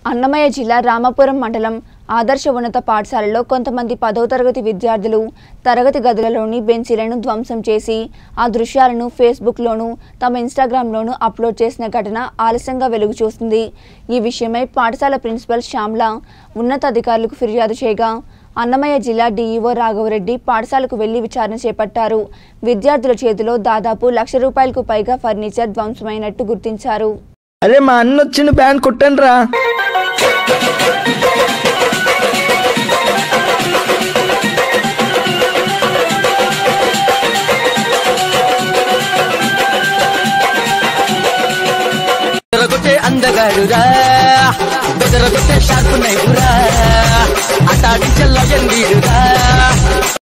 అన్నమయ్య జిల్లా రామాపురం మండలం ఆదర్శ ఉన్నత పాఠశాలలో కొంతమంది పదవ తరగతి విద్యార్థులు తరగతి గదులలోని బెంచీలను ధ్వంసం చేసి ఆ దృశ్యాలను ఫేస్బుక్లోను తమ ఇన్స్టాగ్రామ్లోనూ అప్లోడ్ చేసిన ఘటన ఆలస్యంగా వెలుగు చూస్తుంది ఈ విషయమై పాఠశాల ప్రిన్సిపల్ శ్యామ్ల ఉన్నతాధికారులకు ఫిర్యాదు చేయగా అన్నమయ్య జిల్లా డీఈఓ రాఘవరెడ్డి పాఠశాలకు వెళ్లి విచారణ చేపట్టారు విద్యార్థుల చేతిలో దాదాపు లక్ష రూపాయలకు పైగా ఫర్నిచర్ ధ్వంసమైనట్టు గుర్తించారు అరే మా అన్న వచ్చిన బ్యాన్ కొట్టండి రా బెదరగొట్టే అందగాడురా బెదరగొట్టే షార్పు నైపురా అటాడి చెల్ల